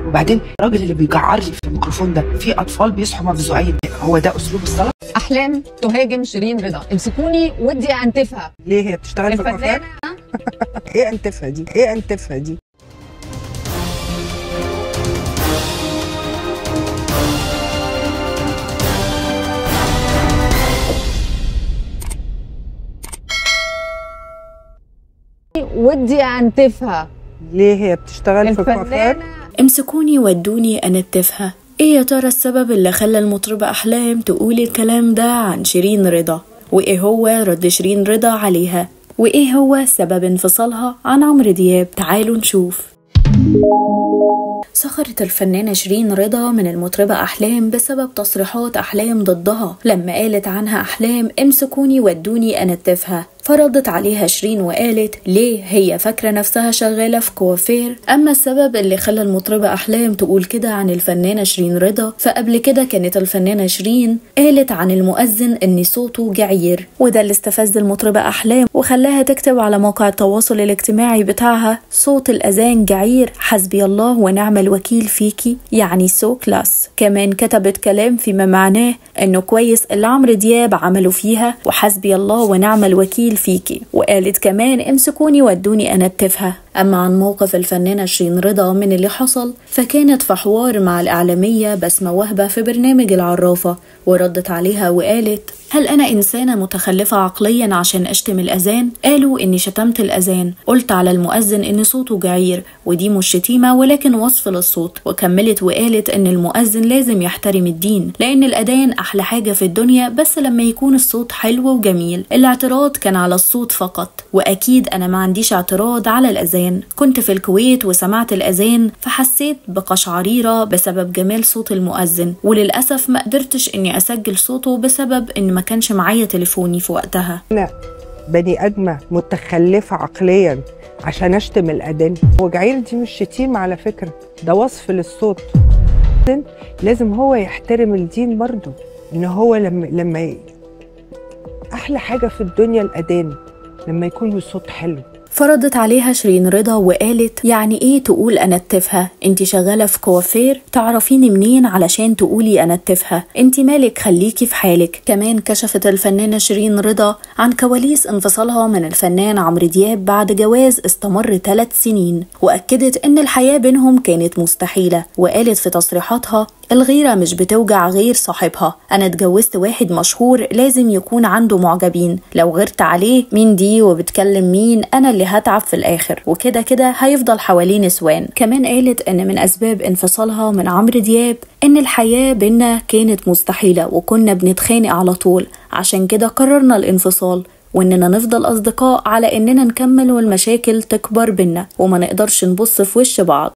وبعدين الراجل اللي بيجعر لي في الميكروفون ده في اطفال بيصحوا مفزوعين هو ده اسلوب الصلاه احلام تهاجم شيرين رضا امسكوني ودي انتفها ليه هي بتشتغل في الكوافير؟ الفنانه ايه انتفها دي؟ ايه انتفها دي؟ ودي انتفها ليه هي بتشتغل في الكوافير؟ الفنانه امسكوني ودوني انتفها ايه يا ترى السبب اللي خلى المطربة احلام تقول الكلام ده عن شيرين رضا وايه هو رد شيرين رضا عليها وايه هو سبب انفصالها عن عمرو دياب تعالوا نشوف سخرت الفنانة شيرين رضا من المطربة أحلام بسبب تصريحات أحلام ضدها لما قالت عنها أحلام امسكوني ودوني أنتفها فردت عليها شيرين وقالت ليه هي فاكرة نفسها شغالة في كوافير أما السبب اللي خلى المطربة أحلام تقول كده عن الفنانة شيرين رضا فقبل كده كانت الفنانة شيرين قالت عن المؤذن إن صوته جعير وده اللي استفز المطربة أحلام وخلاها تكتب على موقع التواصل الاجتماعي بتاعها صوت الأذان جعير حسبي الله ونعم الوكيل فيكي يعني سو كلاس كمان كتبت كلام فيما معناه إنه كويس اللي عمرو دياب عمله فيها وحسبي الله ونعم الوكيل فيكي وقالت كمان امسكوني ودوني انتفها اما عن موقف الفنانه شيرين رضا من اللي حصل فكانت في حوار مع الاعلاميه بسمه وهبه في برنامج العرافه وردت عليها وقالت هل أنا إنسانة متخلفة عقليا عشان أشتم الأذان؟ قالوا إني شتمت الأذان قلت على المؤذن إن صوته جعير ودي مش شتيمة ولكن وصف للصوت وكملت وقالت إن المؤذن لازم يحترم الدين لأن الأذان أحلى حاجة في الدنيا بس لما يكون الصوت حلو وجميل الاعتراض كان على الصوت فقط وأكيد أنا ما عنديش اعتراض على الأذان كنت في الكويت وسمعت الأذان فحسيت بقشعريرة بسبب جمال صوت المؤذن وللأسف ما قدرتش إني أسجل صوته بسبب إن ما كانش معايا تليفوني في وقتها أنا بني آدمة متخلفة عقليا عشان أشتم الأذان وجعير دي مش شتيمة على فكرة ده وصف للصوت لازم هو يحترم الدين برضه إن هو لما لما ي... أحلى حاجة في الدنيا الأذان لما يكون الصوت حلو فردت عليها شيرين رضا وقالت يعني ايه تقول انتفها انت شغاله في كوافير تعرفيني منين علشان تقولي انتفها انت مالك خليكي في حالك كمان كشفت الفنانه شيرين رضا عن كواليس انفصالها من الفنان عمرو دياب بعد جواز استمر ثلاث سنين واكدت ان الحياه بينهم كانت مستحيله وقالت في تصريحاتها الغيرة مش بتوجع غير صاحبها أنا اتجوزت واحد مشهور لازم يكون عنده معجبين لو غيرت عليه مين دي وبتكلم مين أنا اللي هتعب في الآخر وكده كده هيفضل حواليه نسوان كمان قالت إن من أسباب انفصالها من عمرو دياب إن الحياة بينا كانت مستحيلة وكنا بنتخانق على طول عشان كده قررنا الانفصال وإننا نفضل أصدقاء على إننا نكمل والمشاكل تكبر بينا وما نقدرش نبص في وش بعض